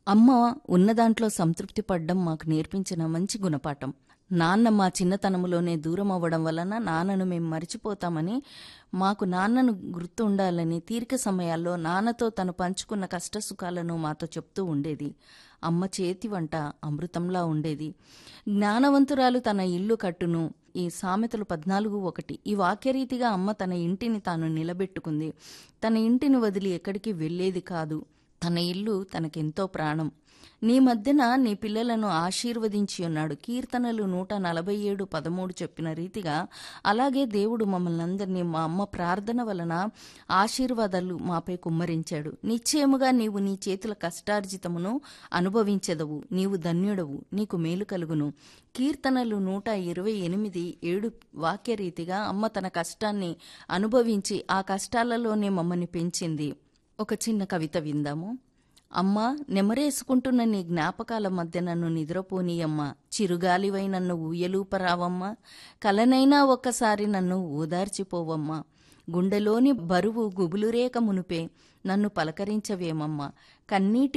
అమ్మ ఉన్న దాంట్లో సంతృప్తి పడ్డం మాకు నేర్పించిన మంచి గుణపాఠం నాన్న మా చిన్నతనంలోనే దూరం అవ్వడం వలన నాన్నను మేము మర్చిపోతామని మాకు నాన్నను గుర్తుండాలని తీరిక సమయాల్లో నాన్నతో తను పంచుకున్న కష్టసుఖాలను మాతో చెప్తూ ఉండేది అమ్మ చేతి వంట అమృతంలా ఉండేది జ్ఞానవంతురాలు తన ఇల్లు కట్టును ఈ సామెతలు పద్నాలుగు ఒకటి ఈ వాక్యరీతిగా అమ్మ తన ఇంటిని తాను నిలబెట్టుకుంది తన ఇంటిని వదిలి ఎక్కడికి వెళ్ళేది కాదు తన ఇల్లు తనకెంతో ప్రాణం నీ మధ్యన నీ పిల్లలను ఆశీర్వదించి ఉన్నాడు కీర్తనలు నూట నలభై ఏడు పదమూడు చెప్పిన రీతిగా అలాగే దేవుడు మమ్మల్ని అందరినీ మా అమ్మ ప్రార్థన వలన ఆశీర్వాదాలు మాపై కుమ్మరించాడు నిశ్చయముగా నీవు నీ చేతుల కష్టార్జితమును అనుభవించెదవు నీవు ధన్యుడవు నీకు మేలు కలుగును కీర్తనలు నూట ఇరవై ఎనిమిది ఏడు వాక్యరీతిగా అమ్మ తన కష్టాన్ని అనుభవించి ఆ కష్టాలలోనే మమ్మల్ని పెంచింది ఒక చిన్న కవిత విందాము అమ్మా నెమరేసుకుంటున్న నీ జ్ఞాపకాల మధ్య నన్ను నిద్రపోనీయమ్మా చిరుగాలివై నన్ను ఊయలూపరావమ్మా కలనైనా ఒక్కసారి నన్ను ఓదార్చిపోవమ్మా గుండెలోని బరువు గుబులురేక మునుపే నన్ను పలకరించవేమమ్మా కన్నీటి